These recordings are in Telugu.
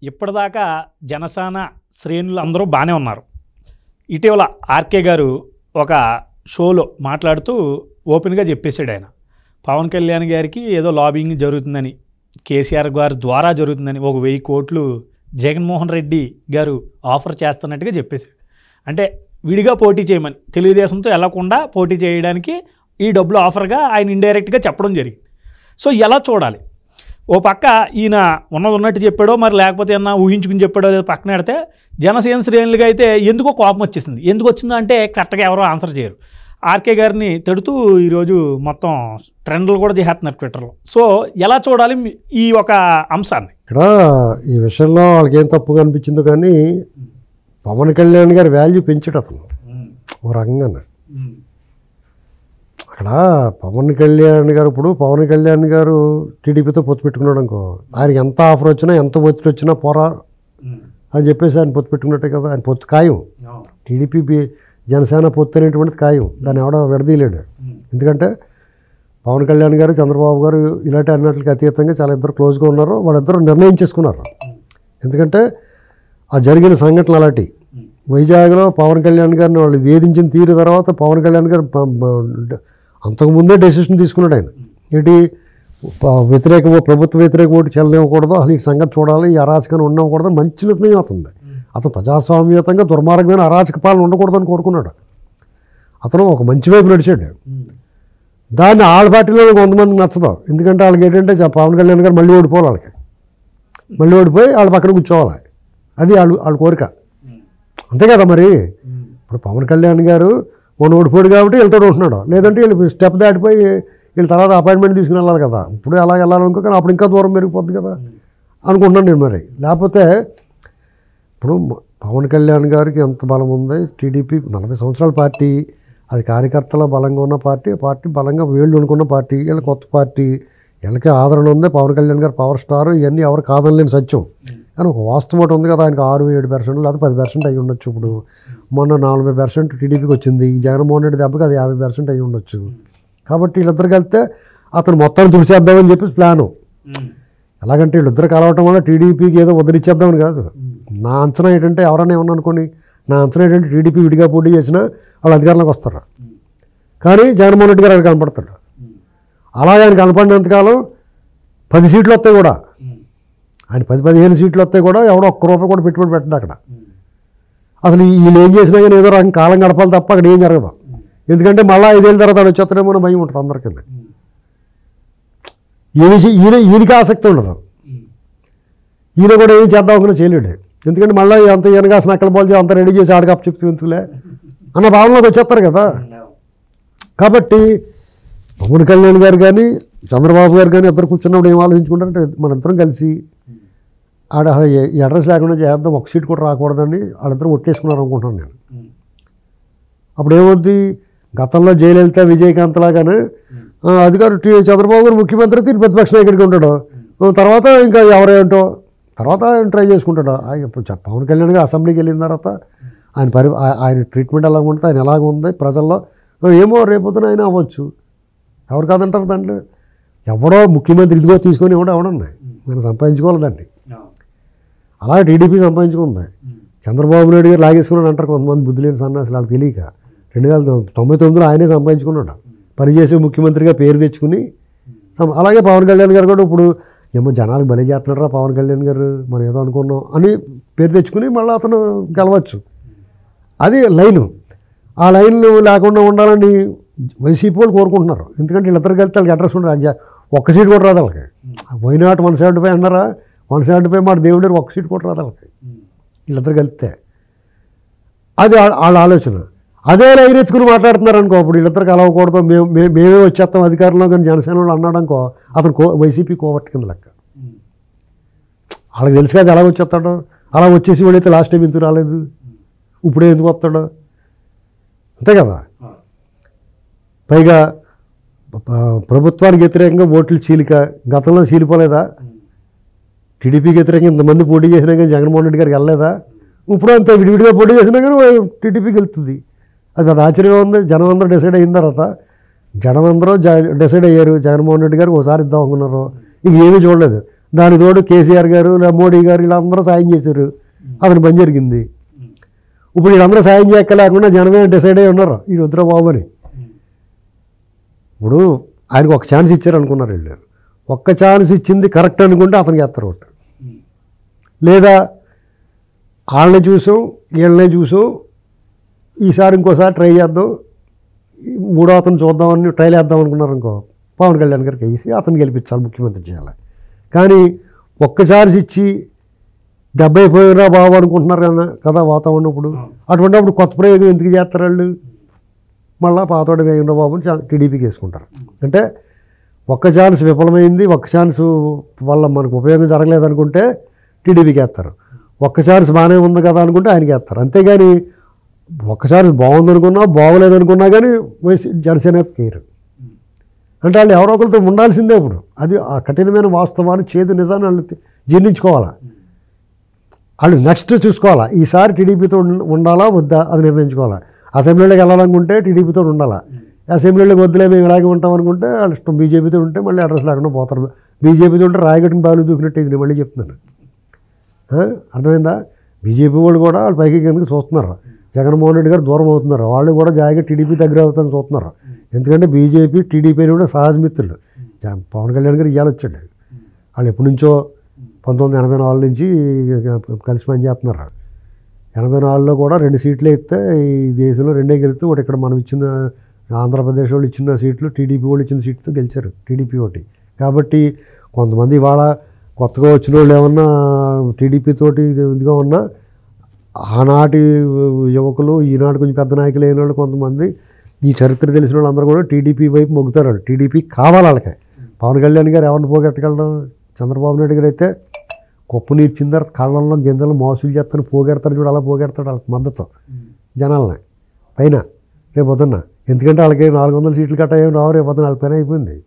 ఇప్పటిదాకా జనసేన శ్రేణులు అందరూ బాగానే ఉన్నారు ఇటీవల ఆర్కే గారు ఒక షోలో మాట్లాడుతూ ఓపెన్గా చెప్పేశాడు ఆయన పవన్ కళ్యాణ్ గారికి ఏదో లాబింగ్ జరుగుతుందని కేసీఆర్ గారి ద్వారా జరుగుతుందని ఒక వెయ్యి కోట్లు జగన్మోహన్ రెడ్డి గారు ఆఫర్ చేస్తున్నట్టుగా చెప్పేశాడు అంటే విడిగా పోటీ చేయమని తెలుగుదేశంతో వెళ్లకుండా పోటీ చేయడానికి ఈ డబ్బులు ఆఫర్గా ఆయన ఇండైరెక్ట్గా చెప్పడం జరిగింది సో ఎలా చూడాలి ఓ పక్క ఈయన ఉన్నది ఉన్నట్టు చెప్పాడో మరి లేకపోతే ఏమన్నా ఊహించుకుని చెప్పాడో లేదో పక్కన పెడితే జనసేన శ్రేణులుగా అయితే ఎందుకో కోపం వచ్చేసింది ఎందుకు వచ్చిందో అంటే కరెక్ట్గా ఎవరో ఆన్సర్ చేయరు ఆర్కే గారిని తిడుతూ ఈరోజు మొత్తం ట్రెండ్లు కూడా చేస్తున్నారు ట్విట్టర్లో సో ఎలా చూడాలి మీ- ఈ ఒక అంశాన్ని ఇక్కడ ఈ విషయంలో వాళ్ళకి ఏం తప్పుగా అనిపించిందో కానీ పవన్ కళ్యాణ్ గారి వాల్యూ పెంచాడు అతను ఓ రకంగా అక్కడ పవన్ కళ్యాణ్ గారు ఇప్పుడు పవన్ కళ్యాణ్ గారు టీడీపీతో పొత్తు పెట్టుకున్నాడు అనుకో ఆయనకి ఎంత ఆఫర్ వచ్చినా ఎంత ఒత్తిడి వచ్చినా పోరా అని చెప్పేసి ఆయన పొత్తు పెట్టుకున్నట్టే కదా ఆయన పొత్తు ఖాయం టీడీపీ బి- జనసేన పొత్తు అనేటువంటిది ఖాయం దాన్ని ఎవడో విడదీయలేడు ఎందుకంటే పవన్ కళ్యాణ్ గారు చంద్రబాబు గారు ఇలాంటి అన్నట్లకి అతీతంగా చాలా ఇద్దరు క్లోజ్గా ఉన్నారు వాళ్ళిద్దరూ నిర్ణయం చేసుకున్నారు ఎందుకంటే ఆ జరిగిన సంఘటనలు అలాంటి వైజాగ్లో పవన్ కళ్యాణ్ గారిని వాళ్ళు వేధించిన తీరు తర్వాత పవన్ కళ్యాణ్ గారు ప- ప- అంతకుముందే డెసిషన్ తీసుకున్నాడు ఆయన ఏంటి ప- వ్యతిరేక ఓ- ప్రభుత్వ వ్యతిరేక ఓటు చెల్లనివ్వకూడదు అసలు ఈ సంగతి చూడాలి ఈ అరాచకాన్ని ఉండకూడదు మంచి నిర్ణయం అవుతుంది అతను ప్రజాస్వామ్యతంగా దుర్మార్గమైన అరాచక పాలన ఉండకూడదని కోరుకున్నాడు అతను ఒక మంచి వైపు నడిచాడు దాన్ని వాళ్ళ పార్టీలో కొంతమందికి నచ్చదు ఎందుకంటే వాళ్ళకి ఏంటంటే జ- పవన్ కళ్యాణ్ గారు మళ్ళీ ఓడిపోవాలి వాళ్ళకి మళ్ళీ ఓడిపోయి వాళ్ళ పక్కన కూర్చోవాలి అది వాళ్ళు వాళ్ళ కోరిక అంతే కదా మరి ఇప్పుడు పవన్ కళ్యాణ్ గారు మొన్న ఓడిపోయాడు కాబట్టి వీళ్ళతో ఉంటున్నాడు లేదంటే వీళ్ళు స్టెప్ దాటిపోయి వీళ్ళ తర్వాత అపాయింట్మెంట్ తీసుకుని వెళ్ళాలి కదా ఇప్పుడు అలా వెళ్ళాలనుకో కానీ అప్పుడు ఇంకా దూరం పెరిగిపోద్ది కదా అనుకుంటున్నాను నేను మరి లేకపోతే ఇప్పుడు మ- పవన్ కళ్యాణ్ గారికి ఎంత బలం ఉంది టీడీపీ నలభై సంవత్సరాల పార్టీ అది కార్యకర్తల బలంగా ఉన్న పార్టీ పార్టీ బలంగా వీళ్ళు అనుకున్న పార్టీ వీళ్ళ కొత్త పార్టీ వీళ్ళకి ఆదరణ ఉంది పవన్ కళ్యాణ్ గారు పవర్ స్టార్ ఇవన్నీ ఎవరు కాదనలేని సత్యం కానీ ఒక వాస్తవం ఒకటి ఉంది కదా ఆయనకు ఆరు ఏడు పర్సెంట్ లేదా పది పర్సెంట్ అయ్యి ఉండొచ్చు ఇప్పుడు మొన్న నలభై పర్సెంట్ టీడీపీకి వచ్చింది ఈ జగన్మోహన్ రెడ్డి దెబ్బకి అది యాభై పర్సెంట్ అయ్యి ఉండొచ్చు కాబట్టి వీళ్ళిద్దరు కలిస్తే అతను మొత్తాన్ని తుడిచేద్దామని చెప్పి ప్లాను ఎలాగంటే వీళ్ళిద్దరు కలవటం వల్ల టీడీపీకి ఏదో వదిలిచ్చేద్దామని కాదు నా అంచనా ఏంటంటే ఎవరైనా ఏమన్నా అనుకోని నా అంచనా ఏంటంటే టీడీపీ విడిగా పోటీ చేసినా వాళ్ళు అధికారంలోకి వస్తారు కానీ జగన్మోహన్ రెడ్డి గారు ఆయన కనపడతాడు అలాగే ఆయన కనపడినంతకాలం పది సీట్లు వస్తాయి కూడా ఆయన పది పదిహేను సీట్లు వస్తాయి కూడా ఎవడో ఒక్క రూపాయి కూడా పెట్టుబడి పెట్టండి అక్కడ అసలు ఈ- వీళ్ళు ఏం చేసినా కానీ ఏదో రకం కాలం గడపాలి తప్ప అక్కడ ఏం జరగదు ఎందుకంటే మళ్ళీ ఐదేళ్ళ తర్వాత వాడు వచ్చేస్తాడేమో అని భయం ఉంటుంది అందరికీ ఈయన ఈయన ఈయనకి ఆసక్తి ఉండదు ఈయన కూడా ఏం చేద్దాం అనుకున్నా చేయలేడు ఎందుకంటే మళ్ళీ అంత ఈయనగాసిన అక్కల బాల్ అంత రెడీ చేసి ఆడకప్ చెప్తూ ఎందుకులే అన్న భావనలోకి వచ్చేస్తారు కదా కాబట్టి పవన్ కళ్యాణ్ గారు కానీ చంద్రబాబు గారు కానీ ఇద్దరు కూర్చున్నప్పుడు ఏం ఆలోచించుకుంటారంటే మన ఇద్దరం కలిసి ఆడ ఈ అడ్రస్ లేకుండా చేద్దాం ఒక సీట్ కూడా రాకూడదని వాళ్ళిద్దరూ ఒట్టేసుకున్నారు అనుకుంటున్నాను నేను అప్పుడు ఏమవుద్ది గతంలో జయలలిత విజయకాంత్ లాగానే ఆ, అధికారు టీ చంద్రబాబు గారు ముఖ్యమంత్రి అయితే ఈయన ప్రతిపక్ష నాయకుడిగా ఉంటాడు ఆ, తర్వాత ఇంకా ఎవరేంటో తర్వాత ఆయన ట్రై చేసుకుంటాడు ఆయన ఇప్పుడు చ- పవన్ కళ్యాణ్ గారు అసెంబ్లీకి వెళ్ళిన తర్వాత ఆయన పరి ఆ- ఆయన ట్రీట్మెంట్ ఎలా ఉంటుంది ఆయన ఎలాగ ఉంది ప్రజల్లో ఆ, ఏమో రేపొద్దున ఆయన అవ్వచ్చు ఎవరు కాదంటారు దాంట్లో ఎవడో ముఖ్యమంత్రి ఇదిగో తీసుకొని ఎవడో ఎవడున్నాయి మనం సంపాదించుకోవాలి దాన్ని అలా టీడీపీ సంపాదించుకుంది చంద్రబాబు నాయుడు గారు లాగేసుకున్నాడు అంటారు కొంతమంది బుద్ధి లేని సన్నాసులు వాళ్ళకి తెలియక రెండు వేల తొమ్- తొంభై తొమ్మిదిలో ఆయనే సంపాదించుకున్నాడు పనిచేసే ముఖ్యమంత్రిగా పేరు తెచ్చుకుని సం- అలాగే పవన్ కళ్యాణ్ గారు కూడా ఇప్పుడు ఏమో జనాలకు బలి చేస్తున్నారా పవన్ కళ్యాణ్ గారు మనం ఏదో అనుకున్నాం అని పేరు తెచ్చుకుని మళ్ళీ అతను గెలవచ్చు అది లైను ఆ లైన్లు లేకుండా ఉండాలని వైసీపీ వాళ్ళు కోరుకుంటున్నారు ఎందుకంటే వీళ్ళిద్దరు కలిస్తే వాళ్ళకి అడ్రస్ ఉండదు ఆ ఒక్క సీట్ కూడా రాదు వాళ్ళకి వైనాట్ వన్ సెవెంటీ ఫైవ్ అన్నారా వన్ సెవెంటీ ఫైవ్ మాట దేవుడు ఒక్క సీట్ కూడా రాదు వాళ్ళకి వీళ్ళిద్దరు కలిస్తే అది వాళ్ళ వాళ్ళ ఆలోచన అదే లైన్ ఎత్తుకుని మాట్లాడుతున్నారు అనుకో అప్పుడు వీళ్ళిద్దరు కలవకూడదు మేము మే- మేమే వచ్చేస్తాం అధికారంలో కానీ జనసేన వాళ్ళు అన్నాడు అనుకో అతను కో వైసీపీ కోవర్ట్ కింద లెక్క వాళ్ళకి తెలుసు కదా ఎలా వచ్చేస్తాడు అలా వచ్చేసి వాడైతే లాస్ట్ టైం ఎందుకు రాలేదు ఇప్పుడే ఎందుకు వస్తాడు అంతే కదా పైగా ప- ప్రభుత్వానికి వ్యతిరేకంగా ఓట్లు చీలిక గతంలో చీలిపోలేదా టీడీపీకి వ్యతిరేకంగా ఇంతమంది పోటీ చేసినా కానీ జగన్మోహన్ రెడ్డి గారికి వెళ్ళలేదా ఇప్పుడు అంతే విడివిడిగా పోటీ చేసినా కానీ టీడీపీకి వెళ్తుంది అది పెద్ద ఆశ్చర్యం ఉంది జనం అందరూ డిసైడ్ అయిన తర్వాత జనం అందరూ జ డిసైడ్ అయ్యారు జగన్మోహన్ రెడ్డి గారికి ఒకసారి ఇద్దాం అనుకున్నారు ఇంక ఏమీ చూడలేదు దాని తోడు కేసీఆర్ గారు లేదా మోడీ గారు వీళ్ళందరూ సాయం చేశారు అతని పని జరిగింది ఇప్పుడు వీళ్ళందరూ సాయం చేయక్కలేకుండా జనమే డిసైడ్ అయి ఉన్నారు ఈ వద్దురా బాబు అని ఇప్పుడు ఆయనకు ఒక ఛాన్స్ ఇచ్చారు అనుకున్నారు వీళ్ళు ఒక్క ఛాన్స్ ఇచ్చింది కరెక్ట్ అనుకుంటే అతనికి ఎత్తారు ఒకటి లేదా వాళ్ళని చూసాం వీళ్ళని చూసాం ఈసారి ఇంకోసారి ట్రై చేద్దాం ఈ మూడో అతను చూద్దామని ట్రైల్ వేద్దాం అనుకున్నారు అనుకో పవన్ కళ్యాణ్ గారికి వేసి అతను గెలిపించాలి ముఖ్యమంత్రి చేయాలి కానీ ఒక్కసారి ఇచ్చి దెబ్బ అయిపోయిరా బాబు అనుకుంటున్నారు కదా కదా వాతావరణం ఇప్పుడు అటువంటిప్పుడు కొత్త ప్రయోగం ఎందుకు చేస్తారు వాళ్ళు మళ్ళా పాతోడు వేయండి బాబు అని టీడీపీకి వేసుకుంటారు అంటే ఒక్క ఛాన్స్ విఫలమైంది ఒక్క ఛాన్స్ వల్ల మనకు ఉపయోగం జరగలేదు అనుకుంటే టీడీపీకి వేస్తారు ఒక్క ఛాన్స్ బాగానే ఉంది కదా అనుకుంటే ఆయనకి వేస్తారు అంతేగాని ఒక్కసారి బాగుంది అనుకున్నా బాగోలేదు అనుకున్నా కానీ వైసీ జనసేన కేరు అంటే వాళ్ళు ఎవరో ఒకరితో ఉండాల్సిందే ఇప్పుడు అది ఆ కఠినమైన వాస్తవాన్ని చేదు నిజాన్ని వాళ్ళు తి- జీర్ణించుకోవాలా వాళ్ళు నెక్స్ట్ చూసుకోవాలా ఈసారి టీడీపీతో ఉండ- ఉండాలా వద్దా అది నిర్ణయించుకోవాలా అసెంబ్లీలోకి వెళ్ళాలనుకుంటే టీడీపీతో ఉండాలా అసెంబ్లీలోకి వద్దులే మేము ఇలాగే ఉంటాం అనుకుంటే వాళ్ళ ఇష్టం బీజేపీతో ఉంటే మళ్ళీ అడ్రస్ లేకుండా పోతారు బీజేపీతో ఉంటే రాయగట్టుని బాలు దూకినట్టు ఇది నేను మళ్ళీ చెప్తున్నాను ఆ? అర్థమైందా బీజేపీ వాళ్ళు కూడా వాళ్ళు పైకి కిందకి చూస్తున్నారు జగన్మోహన్ రెడ్డి గారు దూరం అవుతున్నారు వాళ్ళు కూడా జాయిగా టీడీపీ దగ్గర అవుతారని చూస్తున్నారు ఎందుకంటే బీజేపీ టీడీపీ కూడా సహజ మిత్రులు జా- పవన్ కళ్యాణ్ గారు ఇవాళ వచ్చాడు వాళ్ళు ఎప్పటి నుంచో పంతొమ్మిది వందల ఎనభై నాలుగు నుంచి కలిసి పనిచేస్తున్నారు ఎనభై నాలుగులో కూడా రెండు సీట్లు ఇస్తే ఈ దేశంలో రెండే గెలిస్తే ఒకటి ఇక్కడ మనం ఇచ్చిన ఆంధ్రప్రదేశ్ వాళ్ళు ఇచ్చిన సీట్లు టీడీపీ వాళ్ళు ఇచ్చిన సీట్తో గెలిచారు టీడీపీ ఒకటి కాబట్టి కొంతమంది ఇవాళ కొత్తగా వచ్చిన వాళ్ళు ఏమన్నా టీడీపీ తోటి ఇదిగా ఉన్నా ఆనాటి యువకులు ఈనాడు కొంచెం పెద్ద నాయకులు అయిన వాళ్ళు కొంతమంది ఈ చరిత్ర తెలిసిన వాళ్ళు అందరూ కూడా టీడీపీ వైపు మొగ్గుతారు వాళ్ళు టీడీపీ కావాలి వాళ్ళకి పవన్ కళ్యాణ్ గారు ఎవరిని పోగొట్టగలడం చంద్రబాబు నాయుడు గారు అయితే కొప్పు నీర్చిన తర్వాత కళ్ళల్లో గింజలు మోసులు చేస్తాను పోగెడతారు చూడు అలా పోగెడతాడు వాళ్ళకి మద్దతు జనాలని పైన రేపు పొద్దున్న ఎందుకంటే వాళ్ళకి నాలుగు వందల సీట్లు కట్ట ఏమి రావు రేపు పొద్దున్న వాళ్ళ పైన అయిపోయింది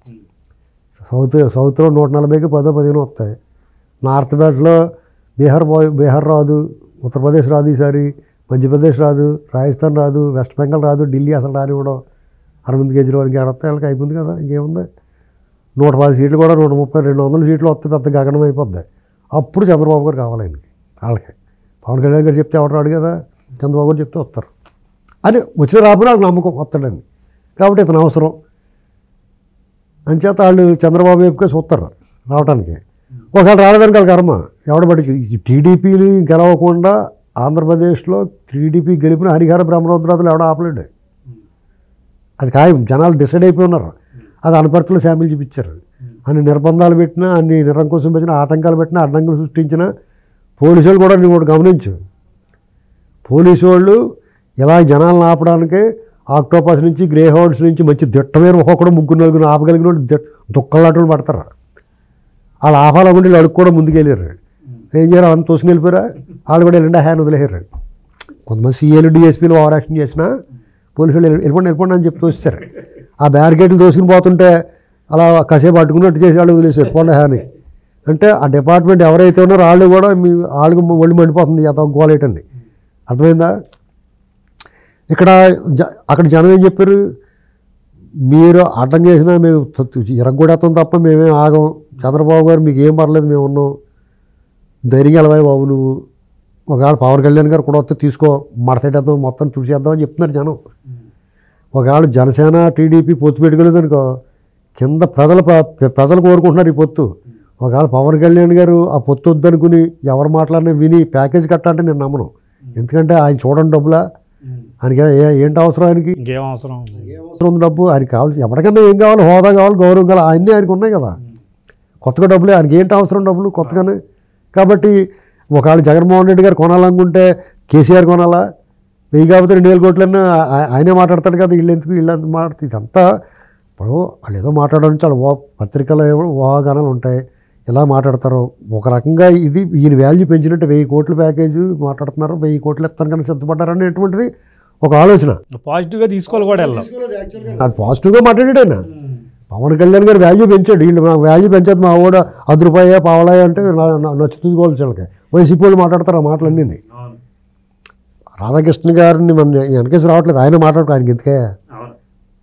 సౌత్ సౌత్లో నూట నలభైకి పదో పదిహేను వస్తాయి నార్త్ బెల్ట్లో బీహార్ పో- బీహార్ రాదు ఉత్తరప్రదేశ్ రాదు ఈసారి మధ్యప్రదేశ్ రాదు రాజస్థాన్ రాదు వెస్ట్ బెంగాల్ రాదు ఢిల్లీ అసలు రానివ్వడం అరవింద్ కేజ్రీవాల్ ఇంకేడ వస్తాయి వాళ్ళకి అయిపోయింది కదా ఇంకేముంది నూట పది సీట్లు కూడా నూట ముప్పై రెండు వందల సీట్లు వస్తే పెద్ద గగనం అయిపోద్ది అప్పుడు చంద్రబాబు గారు కావాలి ఆయనకి వాళ్ళకి పవన్ కళ్యాణ్ గారు చెప్తే ఎవరు రాడు కదా చంద్రబాబు గారు చెప్తే వస్తారు అని వచ్చిన రాబోయే వాళ్ళకి నమ్మకం వస్తాడని కాబట్టి ఇతను అవసరం అంచేత వాళ్ళు చంద్రబాబు వైపుకే చూస్తారు రావడానికి ఒకవేళ రాలేదని వాళ్ళ కర్మ ఎవడ పట్టి టీడీపీని గెలవకుండా ఆంధ్రప్రదేశ్లో టీడీపీ గెలిపిన హరిహర బ్రహ్మరుద్రాదులు ఎవడ ఆపలేడు అది ఖాయం జనాలు డిసైడ్ అయిపోయి ఉన్నారు అది అనపర్తిలో శాంపిల్ చూపించారు అన్ని నిర్బంధాలు పెట్టినా అన్ని నిరంకుశం పెట్టినా ఆటంకాలు పెట్టినా అడ్డంకులు సృష్టించిన పోలీసు వాళ్ళు కూడా నువ్వు ఒకటి గమనించు పోలీసు వాళ్ళు ఇలా జనాలను ఆపడానికి ఆక్టోపస్ నుంచి గ్రే హౌండ్స్ నుంచి మంచి దిట్టమైన ఒక్కొక్కడు ముగ్గురు నలుగురు ఆపగలిగిన వాళ్ళు దుక్కలాటలు పడతారు వాళ్ళు ఆపాలనుకుంటే వీళ్ళు అడుగు కూడా ముందుకెళ్ళారు ఏం చేయాలి అంత తోసుకుని వెళ్ళిపోయారా వాళ్ళు కూడా వెళ్ళండి హ్యాన్ వదిలేసారు కొంతమంది సీఏలు డిఎస్పీలు ఓవర్ యాక్షన్ చేసినా పోలీసు వాళ్ళు వెళ్ళి- వెళ్ళిపోండి వెళ్ళిపోండి అని చెప్పి తోసేశారు ఆ బ్యారికేడ్లు తోసుకుని పోతుంటే అలా కాసేపు అడ్డుకున్నట్టు చేసి వాళ్ళు వదిలేశారు పోండి హ్యాని అంటే ఆ డిపార్ట్మెంట్ ఎవరైతే ఉన్నారో వాళ్ళు కూడా మీ వాళ్ళకి ఒళ్ళు మండిపోతుంది ఎంత గోలేటండి అర్థమైందా ఇక్కడ జ- అక్కడ జనం ఏం చెప్పారు మీరు అడ్డం చేసినా మేము ఇరగొడేస్తాం తప్ప మేమేం ఆగం చంద్రబాబు గారు మీకు ఏం పర్లేదు మేము ఉన్నాం ధైర్యం గెలవాయి బాబు నువ్వు ఒకవేళ పవన్ కళ్యాణ్ గారు కూడా వస్తే తీసుకో మడతేటేద్దాం మొత్తం చూసేద్దాం అని చెప్తున్నారు జనం ఒకవేళ జనసేన టీడీపీ పొత్తు పెట్టుకోలేదు అనుకో కింద ప్రజలు ప- ప్రజలు కోరుకుంటున్నారు ఈ పొత్తు ఒకవేళ పవన్ కళ్యాణ్ గారు ఆ పొత్తు వద్దనుకుని ఎవరు మాట్లాడినా విని ప్యాకేజ్ కట్టాలంటే నేను నమ్మను ఎందుకంటే ఆయన చూడండి డబ్బులా ఆయనకి ఏ- ఏంటి అవసరం ఆయనకి ఇంకేం అవసరం అవసరం ఉంది డబ్బు ఆయనకి కావాల్సి ఎవరికన్నా ఏం కావాలి హోదా కావాలి గౌరవం కావాలి అన్నీ ఆయనకు ఉన్నాయి కదా కొత్తగా డబ్బులే ఆయనకి ఏంటి అవసరం డబ్బులు కొత్తగానే కాబట్టి ఒకవేళ జగన్మోహన్ రెడ్డి గారు కొనాలనుకుంటే కేసీఆర్ కొనాలా వెయ్యి కాకపోతే రెండు వేల కోట్లన్నా ఆ- ఆయనే మాట్లాడతాడు కదా వీళ్ళు ఎందుకు వీళ్ళు ఎంత మాట్లాడుతుంది ఇదంతా ఇప్పుడు వాళ్ళు ఏదో మాట్లాడడం చాలా ఓ పత్రికలు ఏవో ఊహాగానాలు ఉంటాయి ఇలా మాట్లాడతారు ఒక రకంగా ఇది ఈయన వాల్యూ పెంచినట్టు వెయ్యి కోట్ల ప్యాకేజీ మాట్లాడుతున్నారు వెయ్యి కోట్లు ఇస్తాను కానీ సిద్ధపడ్డారు అనేటువంటిది ఒక ఆలోచన పాజిటివ్గా తీసుకోవాలి కూడా వెళ్ళాం అది పాజిటివ్గా మాట్లాడాడు ఆయన పవన్ కళ్యాణ్ గారు వాల్యూ పెంచాడు వీళ్ళు నాకు వాల్యూ పెంచదు మా ఓడ అది రూపాయ పావలాయ అంటే నా- నా- నచ్చుతుంది కోల్చి వాళ్ళకి వైసీపీ వాళ్ళు మాట్లాడతారు ఆ మాటలన్నీ రాధాకృష్ణ గారిని మన వెనకేసి రావట్లేదు ఆయన మాట్లాడుకో ఆయనకి ఎందుకే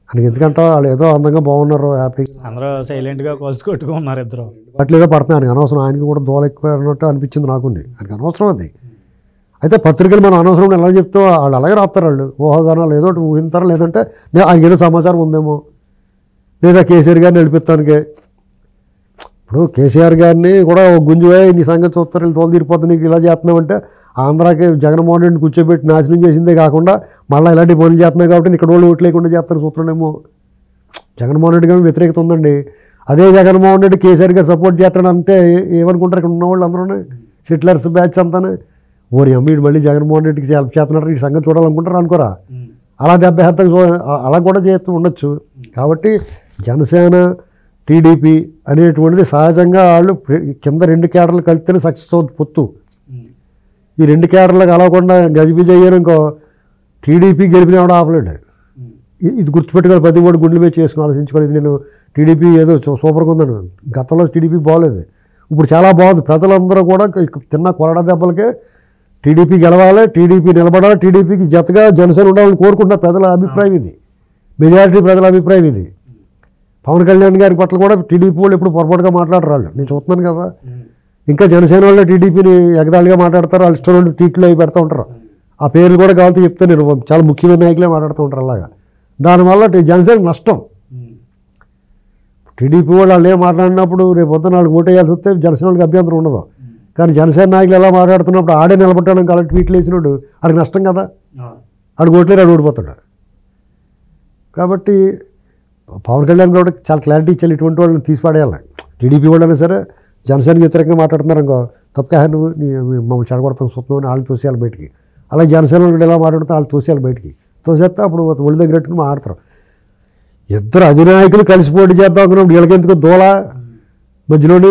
ఆయనకి ఎందుకంటే వాళ్ళు ఏదో అందంగా బాగున్నారు హ్యాపీగా అందరూ సైలెంట్గా కొలుసు కొట్టుకున్నారు ఇద్దరు అట్లా ఏదో పడుతున్నాయి ఆయనకి అనవసరం ఆయనకి కూడా దోల ఎక్కువ అన్నట్టు అనిపించింది నాకుంది ఆయనకి అనవసరం అది అయితే పత్రికలు మనం అనవసరం ఎలా చెప్తే వాళ్ళు అలాగే రాస్తారు వాళ్ళు ఊహాగానాలు ఏదో ఒకటి ఊహింతారు లేదంటే నేను ఆయనకి ఏదో సమాచారం ఉందేమో లేదా కేసీఆర్ గారిని నడిపిస్తానికి ఇప్పుడు కేసీఆర్ గారిని కూడా ఒక గుంజువే నీ సంగతి చూస్తారు వీళ్ళు తోలు తీరిపోతుంది నీకు ఇలా చేస్తున్నామంటే ఆంధ్రాకి జగన్మోహన్ రెడ్డిని కూర్చోబెట్టి నాశనం చేసిందే కాకుండా మళ్ళీ ఇలాంటి పనులు చేస్తున్నాయి కాబట్టి ఇక్కడ వాళ్ళు ఓట్లు లేకుండా చేస్తారు చూస్తున్నాడేమో జగన్మోహన్ రెడ్డి గారి వ్యతిరేకత ఉందండి అదే జగన్మోహన్ రెడ్డి కేసీఆర్ గారు సపోర్ట్ చేస్తాడంటే ఏమనుకుంటారు ఇక్కడ ఉన్న వాళ్ళు అందరూ సెటిలర్స్ బ్యాచ్ అంతానే ఓరి అమ్మీడు మళ్ళీ జగన్మోహన్ రెడ్డికి హెల్ప్ చేస్తున్నారు ఈ సంగతి చూడాలనుకుంటారు అనుకోరా అలా దెబ్బ హెత్తకు చూ- అలా కూడా చేస్తూ ఉండొచ్చు కాబట్టి జనసేన టీడీపీ అనేటువంటిది సహజంగా వాళ్ళు ప్ర- కింద రెండు కేడర్లు కలిస్తేనే సక్సెస్ అవుతుంది పొత్తు ఈ రెండు కేడర్లు కలవకుండా గజిబిజి అయ్యారు ఇంకో టీడీపీ గెలిపిన కూడా ఆపలేడు ఇ- ఇది గుర్తుపెట్టుకోవాలి ప్రతి కూడా గుండెల మీద చేసుకుని ఆలోచించుకోవాలి ఇది నేను టీడీపీ ఏదో సూ- సూపర్గా ఉందని గతంలో టీడీపీ బాగోలేదు ఇప్పుడు చాలా బాగుంది ప్రజలందరూ కూడా ఇక తిన్న కొరడ దెబ్బలకే టీడీపీ గెలవాలి టీడీపీ నిలబడాలి టీడీపీకి జతగా జనసేన ఉండాలని కోరుకుంటున్న ప్రజల అభిప్రాయం ఇది మెజారిటీ ప్రజల అభిప్రాయం ఇది పవన్ కళ్యాణ్ గారి పట్ల కూడా టీడీపీ వాళ్ళు ఎప్పుడు పొరపాటుగా మాట్లాడరు వాళ్ళు నేను చూస్తున్నాను కదా ఇంకా జనసేన వాళ్ళే టీడీపీని ఎగదాళిగా మాట్లాడతారు వాళ్ళు ఇష్టం ఉన్న ట్వీట్లు అవి పెడతా ఉంటారు ఆ పేర్లు కూడా కావాలంటే చెప్తే నేను చాలా ముఖ్యమైన నాయకులే మాట్లాడుతూ ఉంటారు అలాగా దానివల్ల టీ- జనసేన నష్టం టీడీపీ వాళ్ళు వాళ్ళు ఏం మాట్లాడినప్పుడు రేపు పొద్దున వాళ్ళకి ఓటు వేయాల్సి వస్తే జనసేన వాళ్ళకి అభ్యంతరం ఉండదు కానీ జనసేన నాయకులు ఎలా మాట్లాడుతున్నప్పుడు ఆడే నిలబట్టడానికి అలా ట్వీట్లు వేసినప్పుడు వాడికి నష్టం కదా ఆడికి ఓట్లేరు ఆడు ఓడిపోతాడు కాబట్టి పవన్ కళ్యాణ్ కూడా చాలా క్లారిటీ ఇచ్చాలి ఇటువంటి వాళ్ళని తీసి పడేయాలి టీడీపీ వాళ్ళైనా సరే జనసేనకి వ్యతిరేకంగా మాట్లాడుతున్నారు ఇంకో తప్పక నువ్వు నీ- మమ్మల్ని చెడగొడతాం సుత్తం అని వాళ్ళు తోసేయాలి బయటికి అలాగే జనసేన వాళ్ళు కూడా ఎలా మాట్లాడితే వాళ్ళు తోసేయాలి బయటికి తోసేస్తే అప్పుడు ఒళ్ళు దగ్గర పెట్టుకుని మాట్లాడతారు ఇద్దరు అధినాయకులు కలిసి పోటీ చేద్దాం అనుకున్నప్పుడు వీళ్ళకెందుకు దూల మధ్యలోని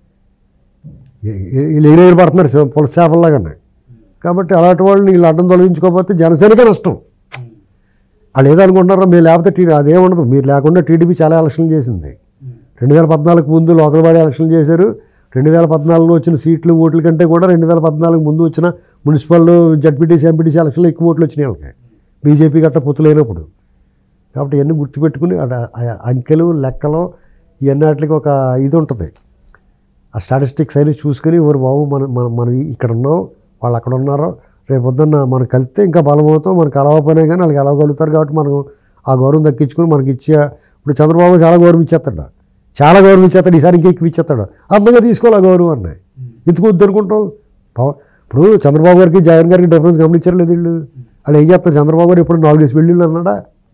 ఈ- ఈ- వీళ్ళు ఎగిరెగిరి పడుతున్నారు శివ- పులస చేపల్లాగానే కాబట్టి అలాంటి వాళ్ళని వీళ్ళు అడ్డం తొలగించుకోకపోతే జనసేనకే నష్టం వాళ్ళు ఏదనుకుంటున్నారో మీరు లేకపోతే టీ అదేముండదు మీరు లేకుండా టీడీపీ చాలా ఎలక్షన్లు చేసింది రెండు వేల పద్నాలుగు ముందు లోకల్ బాడీ ఎలక్షన్లు చేశారు రెండు వేల పద్నాలుగులో వచ్చిన సీట్లు ఓట్ల కంటే కూడా రెండు వేల పద్నాలుగు ముందు వచ్చిన మున్సిపల్ జడ్పీటీసీ ఎంపీటీసీ ఎలక్షన్లో ఎక్కువ ఓట్లు వచ్చినాయి వాళ్ళకి బీజేపీ గట్ట పొత్తు లేనప్పుడు కాబట్టి ఇవన్నీ గుర్తుపెట్టుకుని ఆ- ఆ అంకెలు లెక్కలు ఇవన్నీ వాటికి ఒక ఇది ఉంటుంది ఆ స్టాటిస్టిక్స్ అన్ని చూసుకుని ఎవరు బాబు మన మనం మనం ఇక్కడ ఉన్నాం వాళ్ళు అక్కడ ఉన్నారో రేపు పొద్దున్న మనం కలిస్తే ఇంకా బలం అవుతాం మనం కలవకపోయినా కానీ వాళ్ళకి కలవగలుగుతారు కాబట్టి మనం ఆ గౌరవం దక్కించుకుని మనకి ఇచ్చే ఇప్పుడు చంద్రబాబు చాలా గౌరవం ఇచ్చేస్తాడు చాలా గౌరవం ఇచ్చేస్తాడు ఈసారి ఇంకా ఎక్కువ ఇచ్చేస్తాడు అందంగా తీసుకోవాలి ఆ గౌరవం అన్నాయి ఎందుకు వద్దు అనుకుంటాం పవ- ఇప్పుడు చంద్రబాబు గారికి జగన్ గారికి డిఫరెన్స్ గమనించారు లేదు వీళ్ళు వాళ్ళు ఏం చేస్తారు చంద్రబాబు గారు ఇప్పుడు నాలుగేసి వెళ్ళిళ్ళు అన్నాడా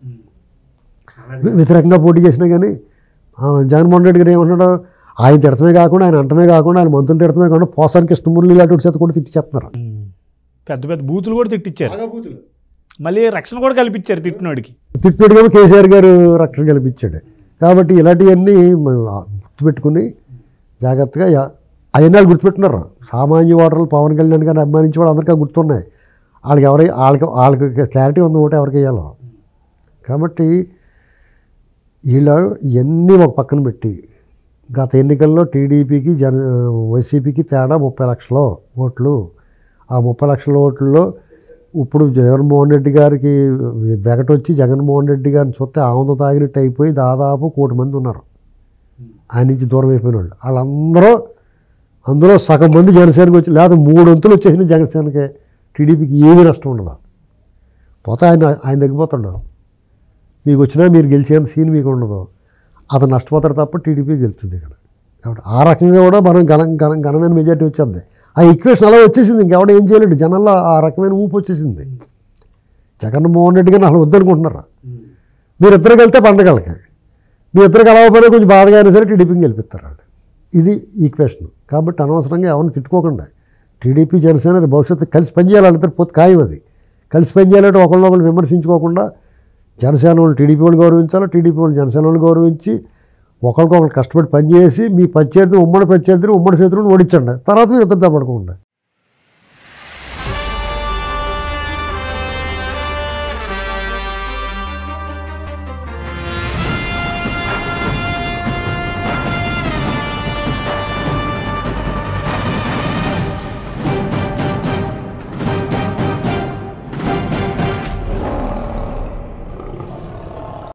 వ్యతిరేకంగా పోటీ చేసినా కానీ ఆ, జగన్మోహన్ రెడ్డి గారు ఏమన్నాడు ఆయన తిడతమే కాకుండా ఆయన అంటమే కాకుండా ఆయన మంత్రులు తిడతమే కాకుండా పోసానికి కృష్ణమూర్తి ఇలాంటి చేత కూడా తిట్టిచేస్తున్నారు పెద్ద పెద్ద బూతులు కూడా తిట్టించారు మళ్ళీ రక్షణ కూడా కల్పించారు తిట్టినోడికి తిట్టినట్టుగా కేసీఆర్ గారు రక్షణ కల్పించాడు కాబట్టి ఇలాంటివన్నీ మనం గుర్తుపెట్టుకుని జాగ్రత్తగా యా- అవన్నీ వాళ్ళు గుర్తుపెట్టున్నారు సామాన్య ఓటర్లు పవన్ కళ్యాణ్ గారిని అభిమానించే వాళ్ళు అందరికీ గుర్తున్నాయి వాళ్ళకి ఎవరి వాళ్ళకి వాళ్ళకి క్లారిటీ ఉంది ఓటు ఎవరికి వేయాలో కాబట్టి వీళ్ళ ఇవన్నీ ఒక పక్కన పెట్టి గత ఎన్నికల్లో టీడీపీకి జన వైసీపీకి తేడా ముప్పై లక్షల ఓట్లు ఆ ముప్పై లక్షల ఓట్లలో ఇప్పుడు జగన్మోహన్ రెడ్డి గారికి వెగటొచ్చి జగన్మోహన్ రెడ్డి గారిని చూస్తే ఆనందం తాగినట్టు అయిపోయి దాదాపు కోటి మంది ఉన్నారు ఆయన నుంచి దూరం అయిపోయిన వాళ్ళు వాళ్ళందరూ అందులో సగం మంది జనసేనకి వచ్చి లేదా మూడు వంతులు వచ్చేసిన జనసేనకే టీడీపీకి ఏమీ నష్టం ఉండదు పోతే ఆయన ఆయన తగ్గిపోతాడు మీకు వచ్చినా మీరు గెలిచేంత సీన్ మీకు ఉండదు అతను నష్టపోతాడు తప్ప టీడీపీ గెలుస్తుంది ఇక్కడ కాబట్టి ఆ రకంగా కూడా మనం ఘన ఘన ఘనమైన మెజార్టీ వచ్చేది ఆ ఈక్వేషన్ అలా వచ్చేసింది ఇంకెవడ ఏం చేయలేడు జనాల్లో ఆ రకమైన ఊపు వచ్చేసింది జగన్మోహన్ రెడ్డి గారిని అసలు వద్దనుకుంటున్నారు మీరిద్దరు వెళ్తే పండగలకి మీ ఇద్దరు కలవకపోయినా కొంచెం బాధగా అయినా సరే టీడీపీని గెలిపిస్తారు వాళ్ళు ఇది ఈక్వేషన్ కాబట్టి అనవసరంగా ఎవరిని తిట్టుకోకుండా టీడీపీ జనసేన రేపు భవిష్యత్తు కలిసి పనిచేయాలి వాళ్ళిద్దరు పోతే ఖాయం అది కలిసి పనిచేయాలంటే ఒకళ్ళొకళ్ళు విమర్శించుకోకుండా జనసేన వాళ్ళు టీడీపీ వాళ్ళు గౌరవించాలి టీడీపీ వాళ్ళు జనసేన వాళ్ళు గౌరవించి ఒకరికొకరు కష్టపడి పనిచేసి మీ ప్రత్యర్థి ఉమ్మడి ప్రత్యర్థిని ఉమ్మడి చేతులను ఓడించండి తర్వాత మీరు ఇద్దరు దెబ్బడుకోండి